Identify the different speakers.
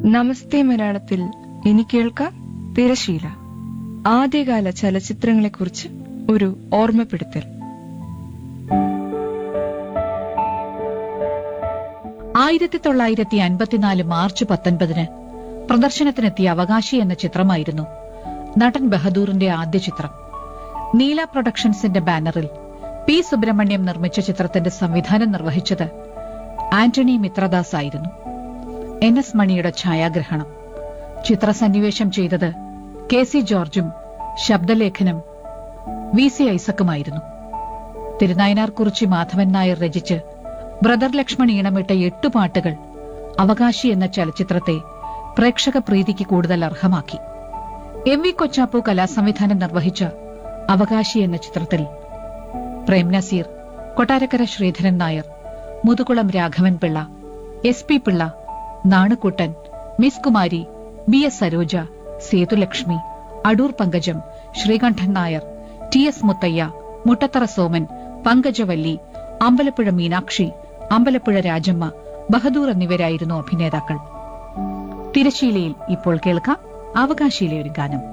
Speaker 1: നമസ്തേ മലയാളത്തിൽ ഇനി കേൾക്കാം തിരശീല ആദ്യകാല ചലച്ചിത്രങ്ങളെക്കുറിച്ച് ഒരു ഓർമ്മപ്പെടുത്തൽ
Speaker 2: ആയിരത്തി തൊള്ളായിരത്തി അൻപത്തിനാല് മാർച്ച് പത്തൊൻപതിന് പ്രദർശനത്തിനെത്തിയ അവകാശി എന്ന ചിത്രമായിരുന്നു നടൻ ബഹദൂറിന്റെ ആദ്യ ചിത്രം നീല പ്രൊഡക്ഷൻസിന്റെ ബാനറിൽ പി സുബ്രഹ്മണ്യം നിർമ്മിച്ച ചിത്രത്തിന്റെ സംവിധാനം നിർവഹിച്ചത് ആന്റണി മിത്രദാസ് ആയിരുന്നു എൻ എസ് മണിയുടെ ഛായാഗ്രഹണം ചിത്രസന്നിവേശം ചെയ്തത് കെ സി ജോർജും ശബ്ദലേഖനം വി സി ഐസക്കുമായിരുന്നു തിരുനായനാർ കുറിച്ചി മാധവൻ നായർ രചിച്ച് ബ്രദർ ലക്ഷ്മൺ ഈണമിട്ട എട്ടു പാട്ടുകൾ അവകാശി എന്ന ചലച്ചിത്രത്തെ പ്രേക്ഷക പ്രീതിക്ക് കൂടുതൽ അർഹമാക്കി എം വി കൊച്ചാപ്പു കലാസംവിധാനം നിർവഹിച്ച അവകാശി എന്ന ചിത്രത്തിൽ Prem Nazir Kottarakkara Sreedharan Nair Muthukulam Raghavan Pillai S P Pillai Nanukuttan miss Kumari B S Saroja Sethulakshmi Adoor Pankajam Sreekantan Nair T S Muthaiah Muttathara Soman Pankajavalli Ambalappuzha Meenakshi Ambalappuzha Rajamma Bahadur എന്നിവരായിരുന്നു അഭിനേതാക്കൾ തിരശീലയിൽ ഇപ്പോൾ കേൾക്കാം അവകാശിയിലെ ഒരു ഗാനം